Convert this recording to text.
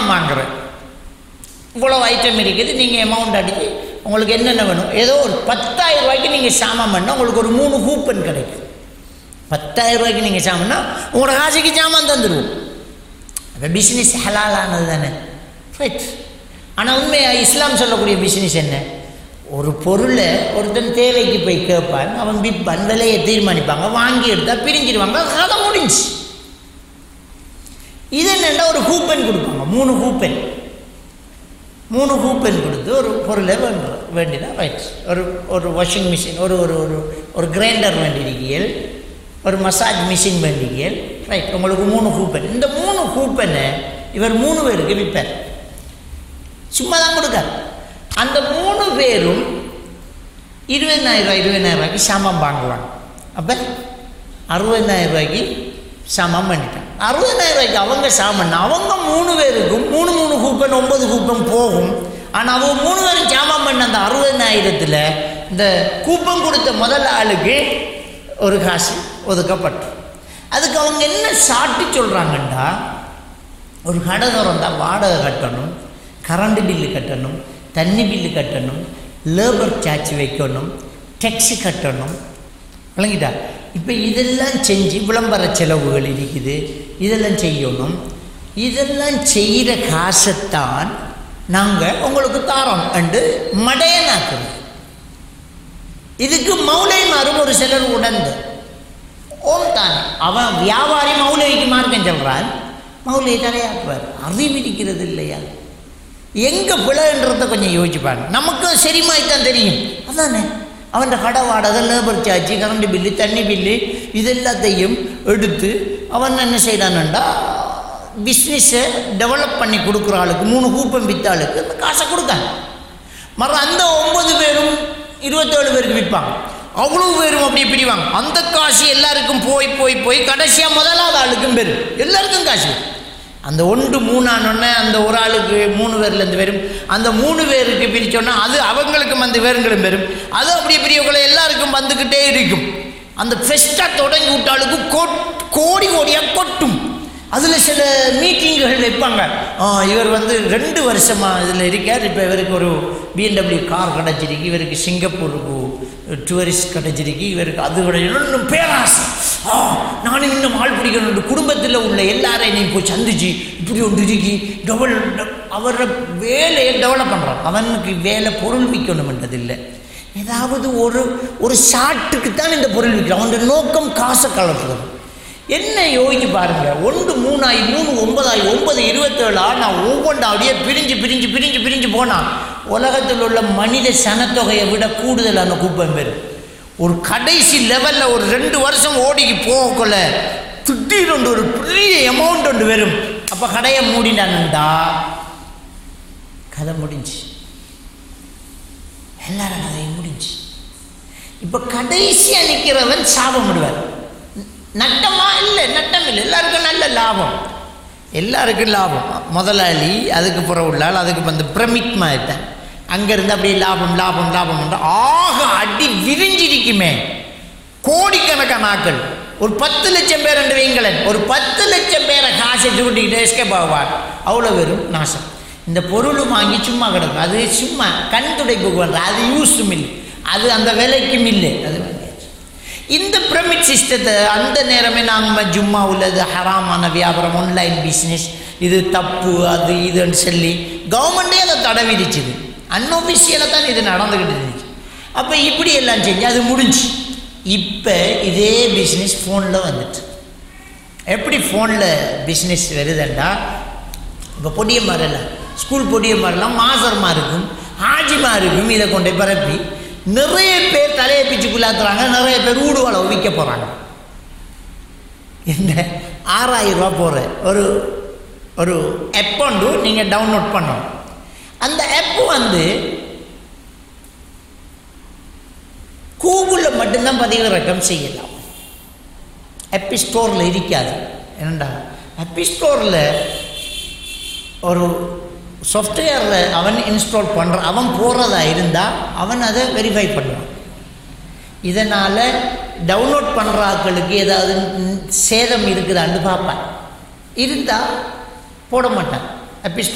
சாமான் வாங்குறேன் இவ்வளோ ஐட்டம் இருக்குது நீங்கள் அமௌண்ட் அடித்து உங்களுக்கு என்னென்ன வேணும் ஏதோ ஒரு பத்தாயிரம் ரூபாய்க்கு நீங்கள் சாமான் பண்ணால் உங்களுக்கு ஒரு மூணு கூப்பன் கிடைக்கும் பத்தாயிரம் ரூபாய்க்கு நீங்கள் சாமான்னா உங்களோட காசுக்கு சாமான் தந்துடுவோம் அந்த பிஸ்னஸ் ஹலாலானது தானே ரைட் ஆனால் உண்மையாக இஸ்லாம் சொல்லக்கூடிய பிஸ்னஸ் என்ன ஒரு பொருளை ஒருத்தன் தேவைக்கு போய் கேட்பான் அவன் விற்பான் விலையை தீர்மானிப்பாங்க வாங்கி எடுத்தால் பிரிஞ்சிடுவாங்க கதை முடிஞ்சு இது என்னென்னா ஒரு கூப்பன் கொடுப்பாங்க மூணு கூப்பன் மூணு கூப்பன் கொடுத்து ஒரு பொருளை வேண்டுறோம் வேண்டினா ரைட் ஒரு ஒரு வாஷிங் மிஷின் ஒரு ஒரு ஒரு ஒரு கிரைண்டர் வேண்டியிருக்கீர்கள் ஒரு மசாஜ் மிஷின் வேண்டியிருக்கீர்கள் ரைட் உங்களுக்கு மூணு கூப்பன் இந்த மூணு கூப்பனை இவர் மூணு பேருக்கு விற்பார் சும்மா தான் கொடுக்கார் அந்த மூணு பேரும் இருபதாயிரம் ரூபாய் இருபதாயிரம் ரூபாய்க்கு சாமான் வாங்குவாங்க அப்போ அறுபதாயிரம் ரூபாய்க்கு சாமான் பண்ணிட்டாங்க அறுபதாயிரம் ரூபாய்க்கு அவங்க சாமான் அவங்க மூணு பேருக்கும் மூணு மூணு கூப்பன் ஒன்பது கூப்பன் போகும் ஆனால் அவங்க மூணு பேரும் சாமான் பண்ண அந்த அறுபதாயிரத்தில் இந்த கூப்பன் கொடுத்த முதல் ஆளுக்கு ஒரு காசு ஒதுக்கப்பட்டு அதுக்கு அவங்க என்ன சாட்டி சொல்கிறாங்கண்டா ஒரு கடை திறந்தா வாடகை கட்டணும் கரண்ட் பில்லு கட்டணும் தண்ணி பில்லு கட்டணும் லேபர் சார்ஜ் வைக்கணும் டெக்ஸி கட்டணும் விளங்கிட்டா இப்போ இதெல்லாம் செஞ்சு விளம்பர செலவுகள் இருக்குது இதெல்லாம் செய்யணும் இதெல்லாம் செய்கிற காசைத்தான் நாங்கள் உங்களுக்கு தாரோம் என்று மடையனாக்குது இதுக்கு மௌலைமாரும் ஒரு சிலர் உணர்ந்து ஓம் தான் அவன் வியாபாரி மௌலவிக்கு மார்க்கம் சொல்கிறான் மௌலியை தலையாக்குவார் அறிவிக்கிறது இல்லையா எங்கே பிழைன்றத கொஞ்சம் யோசிப்பாங்க நமக்கும் சரிமாய்த்தான் தெரியும் அதானே அவன் கடை வாடகை லேபர் சார்ஜ் கரண்ட் பில்லு தண்ணி பில்லு இதெல்லாத்தையும் எடுத்து அவன் என்ன செய்கிறான்டா பிஸ்னஸை டெவலப் பண்ணி கொடுக்குற ஆளுக்கு மூணு கூப்பம் வித்த ஆளுக்கு அந்த காசை கொடுத்தாங்க மறு அந்த ஒன்பது பேரும் இருபத்தேழு பேருக்கு விற்பாங்க அவ்வளோ பேரும் அப்படியே பிடிவாங்க அந்த காசு எல்லாருக்கும் போய் போய் போய் கடைசியாக முதலாவது ஆளுக்கும் பெரும் எல்லாருக்கும் காசு அந்த ஒன்று மூணானொன்னே அந்த ஒரு ஆளுக்கு மூணு பேர்லேருந்து வரும் அந்த மூணு பேருக்கு பிரித்தோன்னா அது அவங்களுக்கும் அந்த பேருங்களும் வரும் அது அப்படியே பெரியவங்களை எல்லாருக்கும் வந்துக்கிட்டே இருக்கும் அந்த ஃபெஸ்ட்டாக தொடங்கி விட்டாளுக்கு கொட் கோடி கோடியாக கொட்டும் அதில் சில மீட்டிங்குகள் வைப்பாங்க ஆ, இவர் வந்து ரெண்டு வருஷமாக இதில் இருக்கார் இப்போ இவருக்கு ஒரு பிஎன்டபிள்யூ கார் கிடச்சிருக்கு இவருக்கு சிங்கப்பூருக்கு டூரிஸ்ட் கிடச்சிருக்கு இவருக்கு அது கிடைக்கணும் இன்னும் பேராசை ஆ நானும் இன்னும் ஆள் பிடிக்கணும் குடும்பத்தில் உள்ள எல்லாரையும் நீ போய் சந்திச்சு இப்படி ஒன்று இருக்கி டெவல் அவரோட வேலையை டெவலப் பண்ணுறான் அவனுக்கு வேலை பொருள் விற்கணும்ன்றது இல்லை ஏதாவது ஒரு ஒரு ஷாட்டுக்கு தான் இந்த பொருள் விற்கிறான் அவனுடைய நோக்கம் காசை கலப்புறது என்ன யோசிச்சு பாருங்க ஒன்று மூணாயி மூணு ஒன்பதாயி ஒன்பது இருபத்தேழு நான் ஒவ்வொன்றா அப்படியே பிரிஞ்சு பிரிஞ்சு பிரிஞ்சு பிரிஞ்சு போனான் உலகத்தில் உள்ள மனித சனத்தொகையை விட கூடுதல் அந்த கூப்பம் பேர் ஒரு கடைசி லெவலில் ஒரு ரெண்டு வருஷம் ஓடிக்கு போகக்குள்ள திடீர்னு ஒரு பெரிய அமௌண்ட் ஒன்று வரும் அப்போ கடையை மூடினானுண்டா கதை முடிஞ்சு எல்லாரும் கதையும் முடிஞ்சு இப்போ கடைசியாக நிற்கிறவன் சாபம் விடுவார் நட்டமா இல்லை நட்டம் இல்லை எல்லாருக்கும் நல்ல லாபம் எல்லாருக்கும் லாபம் முதலாளி அதுக்கு புறம் உள்ளால் அதுக்கு வந்து பிரமிட் மாதிரி அங்கேருந்து அப்படியே லாபம் லாபம் லாபம் என்ற ஆக அடி விரிஞ்சிருக்குமே கோடிக்கணக்கான ஆட்கள் ஒரு பத்து லட்சம் பேர் என்று வைங்களேன் ஒரு பத்து லட்சம் பேரை காசை சுருட்டிக்கிட்டு எஸ்கேப் ஆவார் அவ்வளோ வெறும் நாசம் இந்த பொருளும் வாங்கி சும்மா கிடக்கும் அது சும்மா கண் துடைப்புக்கு பண்ணுற அது யூஸும் இல்லை அது அந்த விலைக்கும் இல்லை அது வாங்கியாச்சு இந்த பிரமிட் சிஸ்டத்தை அந்த நேரமே நாங்கள் ஜும்மா உள்ளது ஹராமான வியாபாரம் ஆன்லைன் பிஸ்னஸ் இது தப்பு அது இதுன்னு சொல்லி கவர்மெண்ட்டே அதை தடை விதிச்சுது அன்ஒஃபிஷியலாக தான் இது நடந்துக்கிட்டு இருந்துச்சு அப்போ இப்படி எல்லாம் செஞ்சு அது முடிஞ்சு இப்போ இதே பிஸ்னஸ் ஃபோனில் வந்துட்டு எப்படி ஃபோனில் பிஸ்னஸ் வருதுண்டா இப்போ பொடியம்மாரெல்லாம் ஸ்கூல் பொடியம்மாரெல்லாம் மாசரமாக இருக்கும் ஆஜிமா இருக்கும் இதை கொண்டு போய் பரப்பி நிறைய பேர் தலையை பிச்சு குள்ளாத்துறாங்க நிறைய பேர் ஊடுவலை விற்க போகிறாங்க என்ன ஆறாயிரம் ரூபா போகிற ஒரு ஒரு app ஒன்று நீங்கள் டவுன்லோட் பண்ணணும் அந்த ஆப் வந்து கூகுளில் மட்டும்தான் பதிவிறக்கம் செய்யலாம் ஆப்பி ஸ்டோரில் இருக்காது என்னடா ஆப்பி ஸ்டோரில் ஒரு சாஃப்ட்வேரில் அவன் இன்ஸ்டால் பண்ணுற அவன் போடுறதா இருந்தால் அவன் அதை வெரிஃபை பண்ணுவான் இதனால் டவுன்லோட் பண்ணுற ஆட்களுக்கு ஏதாவது சேதம் இருக்குதான்னு பார்ப்பேன் இருந்தால் போட மாட்டான் ஆப்பி